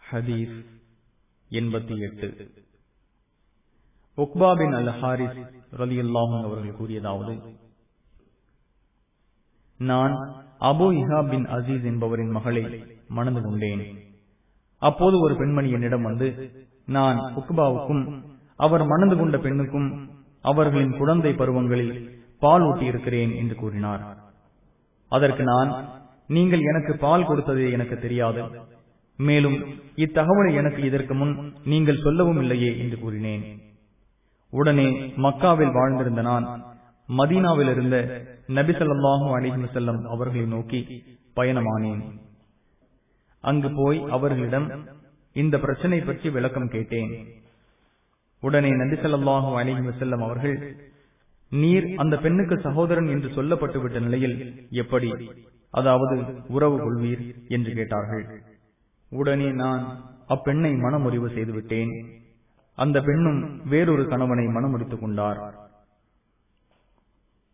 ஹதீஸ் எண்பத்தி எட்டு உக்பாபின் அல் ஹாரிஸ் ரலியுல்லாஹும் அவர்கள் கூறியதாவது நான் அபு இஹா பின் அசீஸ் என்பவரின் மகளை மணந்து கொண்டேன் அப்போது ஒரு பெண்மணி என்னிடம் வந்து நான் உக்பாவுக்கும் அவர் மணந்து கொண்ட பெண்ணுக்கும் அவர்களின் குழந்தை பருவங்களில் பால் ஊட்டியிருக்கிறேன் என்று கூறினார் அதற்கு நான் நீங்கள் எனக்கு பால் கொடுத்ததே எனக்கு தெரியாது மேலும் இத்தகவலை எனக்கு இதற்கு முன் நீங்கள் சொல்லவும் இல்லையே என்று கூறினேன் உடனே மக்காவில் வாழ்ந்திருந்த நான் மதீனாவில் இருந்த நபிசல்லாஹு அலிஹி செல்லம் அவர்களை நோக்கி பயணமானேன் அங்கு போய் அவர்களிடம் இந்த பிரச்சனை பற்றி விளக்கம் கேட்டேன் உடனே நபிசல்லாஹு அலிஹி வசல்லம் அவர்கள் நீர் அந்த பெண்ணுக்கு சகோதரன் என்று சொல்லப்பட்டுவிட்ட நிலையில் எப்படி அதாவது உறவு கொள்வீர் என்று கேட்டார்கள் உடனே நான் அப்பெண்ணை மனமுறிவு செய்துவிட்டேன் அந்த பெண்ணும் வேறொரு கணவனை மனமுடித்துக் கொண்டார்